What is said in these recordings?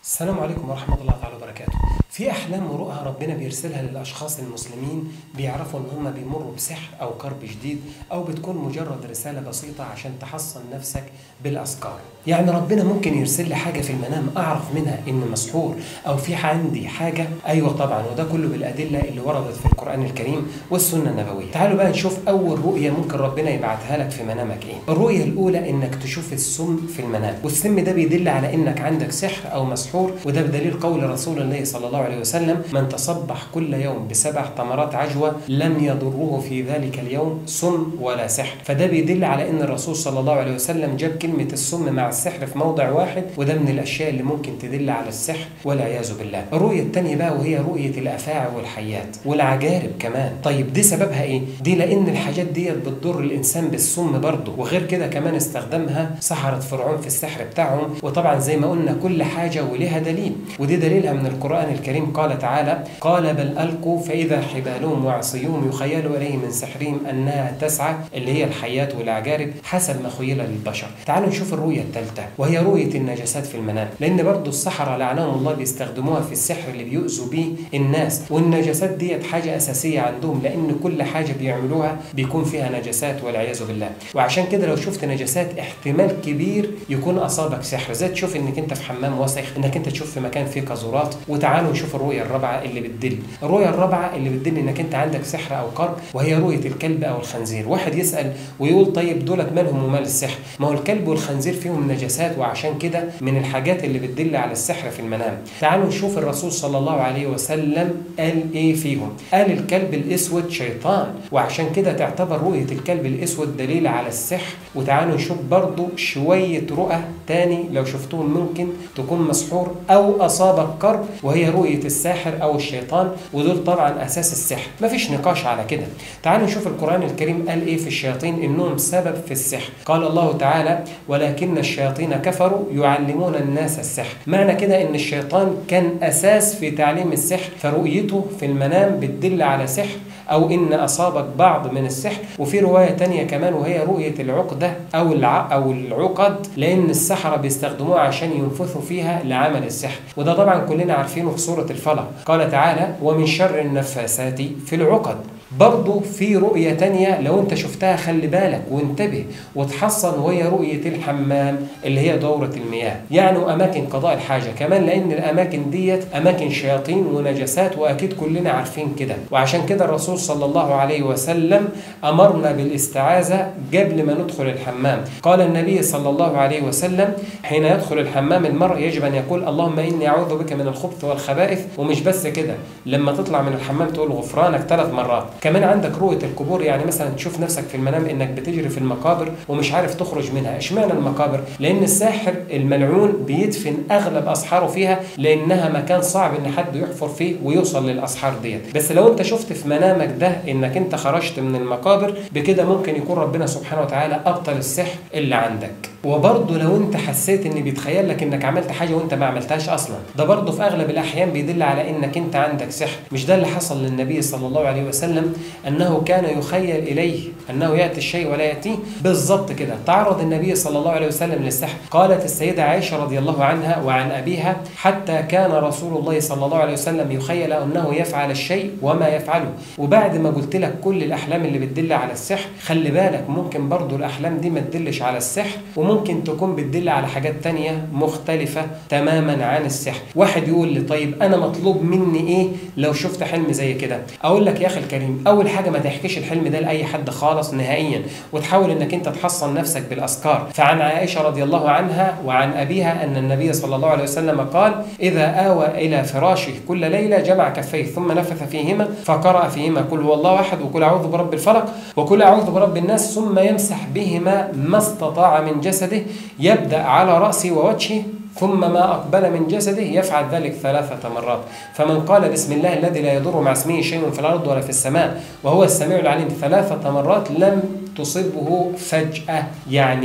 السلام عليكم ورحمة الله تعالى وبركاته. في أحلام ورؤى ربنا بيرسلها للأشخاص المسلمين بيعرفوا إن هم بيمروا بسحر أو كرب شديد أو بتكون مجرد رسالة بسيطة عشان تحصن نفسك بالأذكار. يعني ربنا ممكن يرسل لي حاجة في المنام أعرف منها إن مسحور أو في عندي حاجة أيوه طبعا وده كله بالأدلة اللي وردت في القرآن الكريم والسنة النبوية. تعالوا بقى نشوف أول رؤية ممكن ربنا يبعتها لك في منامك إيه. الرؤية الأولى إنك تشوف السم في المنام والسم ده بيدل على إنك عندك سحر أو مسحور وده بدليل قول رسول الله صلى الله عليه وسلم من تصبح كل يوم بسبع تمرات عجوة لم يضره في ذلك اليوم سم ولا سحر فده بيدل على ان الرسول صلى الله عليه وسلم جاب كلمة السم مع السحر في موضع واحد وده من الاشياء اللي ممكن تدل على السحر والعياذ بالله الرؤية الثانية بقى وهي رؤية الافاعي والحيات والعجارب كمان طيب دي سببها ايه دي لان الحاجات ديت بتضر الانسان بالسم برضه وغير كده كمان استخدمها سحرة فرعون في السحر بتاعهم وطبعا زي ما قلنا كل حاجة ولها دليل ودي دليلها من القرآن الكريم قال تعالى قال بل ألقوا فإذا حبالهم وعصيهم يخيل إليه من سحرهم أنها تسعى اللي هي الحيات والعجارب حسب ما خيل للبشر تعالوا نشوف الرؤية الثالثة وهي رؤية النجاسات في المنام لأن برضو السحرة لعنهم الله بيستخدموها في السحر اللي بيؤذوا بيه الناس والنجاسات ديت حاجة أساسية عندهم لأن كل حاجة بيعملوها بيكون فيها نجاسات والعياذ بالله وعشان كده لو شفت نجاسات احتمال كبير يكون أصابك سحر زي تشوف إنك أنت في حمام وسخ إنك أنت تشوف في مكان فيه قاذورات وتعالوا نشوف الرؤية الرابعة اللي بتدل الرؤية الرابعة اللي بتدل انك انت عندك سحر او قرب وهي رؤية الكلب او الخنزير واحد يسأل ويقول طيب دولت مالهم ومال السحر ما هو الكلب والخنزير فيهم نجاسات وعشان كده من الحاجات اللي بتدل على السحر في المنام تعالوا نشوف الرسول صلى الله عليه وسلم قال ايه فيهم قال الكلب الاسود شيطان وعشان كده تعتبر رؤية الكلب الاسود دليل على السحر وتعالوا نشوف برضو شوية رؤى تاني لو شفتوهم ممكن تكون مسحور او اصابك كرب وهي رؤية الساحر او الشيطان ودول طبعا اساس السحر مفيش نقاش على كده تعالوا نشوف القرآن الكريم قال ايه في الشياطين انهم سبب في السحر قال الله تعالى ولكن الشياطين كفروا يعلمون الناس السحر معنى كده ان الشيطان كان اساس في تعليم السحر فرؤيته في المنام بتدل على سحر او ان اصابك بعض من السحر وفي روايه تانية كمان وهي رؤيه العقده او الع او العقد لان السحره بيستخدموها عشان ينفثوا فيها لعمل السحر وده طبعا كلنا عارفينه في سوره الفلق قال تعالى ومن شر النفاثات في العقد برضه في رؤية تانية لو انت شفتها خلي بالك وانتبه وتحصن وهي رؤية الحمام اللي هي دورة المياه يعني أماكن قضاء الحاجة كمان لأن الأماكن ديت أماكن شياطين ونجسات وأكيد كلنا عارفين كده وعشان كده الرسول صلى الله عليه وسلم أمرنا بالاستعاذة قبل ما ندخل الحمام قال النبي صلى الله عليه وسلم حين يدخل الحمام المرء يجب أن يقول اللهم إني أعوذ بك من الخبث والخبائث ومش بس كده لما تطلع من الحمام تقول غفرانك ثلاث مرات كمان عندك رؤيه القبور يعني مثلا تشوف نفسك في المنام انك بتجري في المقابر ومش عارف تخرج منها اشمعنى المقابر لان الساحر الملعون بيدفن اغلب اسحاره فيها لانها مكان صعب ان حد يحفر فيه ويوصل للاسحار ديت بس لو انت شفت في منامك ده انك انت خرجت من المقابر بكده ممكن يكون ربنا سبحانه وتعالى ابطل السحر اللي عندك وبرضه لو انت حسيت ان بيتخيل لك انك عملت حاجه وانت ما عملتهاش اصلا ده برضه في اغلب الاحيان بيدل على انك انت عندك سحر مش ده اللي حصل للنبي صلى الله عليه وسلم انه كان يخيل اليه انه ياتي الشيء ولا ياتيه بالظبط كده تعرض النبي صلى الله عليه وسلم للسحر قالت السيده عائشه رضي الله عنها وعن ابيها حتى كان رسول الله صلى الله عليه وسلم يخيل انه يفعل الشيء وما يفعله وبعد ما قلت لك كل الاحلام اللي بتدل على السحر خلي بالك ممكن برضه الاحلام دي ما تدلش على السحر وممكن تكون بتدل على حاجات تانية مختلفة تماما عن السحر واحد يقول لي طيب انا مطلوب مني ايه لو شفت حلم زي كده اقول لك يا اخي الكريم اول حاجه ما تحكيش الحلم ده لاي حد خالص نهائيا وتحاول انك انت تحصن نفسك بالاذكار فعن عائشه رضي الله عنها وعن ابيها ان النبي صلى الله عليه وسلم قال اذا اوى الى فراشه كل ليله جمع كفيه ثم نفث فيهما فقرا فيهما قل هو الله احد وقل اعوذ برب الفلق وقل اعوذ برب الناس ثم يمسح بهما ما استطاع من جسده يبدا على راسه ووجهه ثم ما أقبل من جسده يفعل ذلك ثلاثة مرات فمن قال بسم الله الذي لا يضر مع اسمه شيء في الأرض ولا في السماء وهو السميع العليم ثلاثة مرات لم تصبه فجأة يعني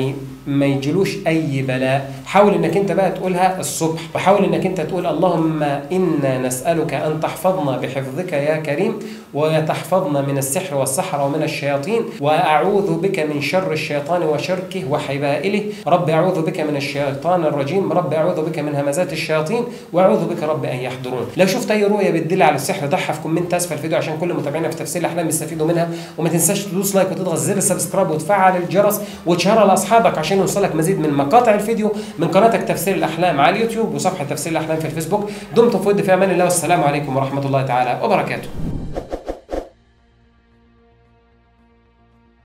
ما يجيلوش اي بلاء حاول انك انت بقى تقولها الصبح وحاول انك انت تقول اللهم انا نسالك ان تحفظنا بحفظك يا كريم وتحفظنا من السحر والسحر ومن الشياطين واعوذ بك من شر الشيطان وشركه وحبائله رب اعوذ بك من الشيطان الرجيم رب اعوذ بك من همزات الشياطين واعوذ بك رب ان يحضرون لو شفت اي رؤيه بتدل على السحر ضعها في كومنت اسفل الفيديو عشان كل متابعينا في تفسير الاحلام يستفيدوا منها وما تنساش تدوس لايك وتضغط زر السبسكرايب وتفعل الجرس وتشيرها لاصحابك عشان يوصلك مزيد من مقاطع الفيديو من قناتك تفسير الاحلام على اليوتيوب وصفحه تفسير الاحلام في الفيسبوك دمتم في ود في امان الله والسلام عليكم ورحمه الله تعالى وبركاته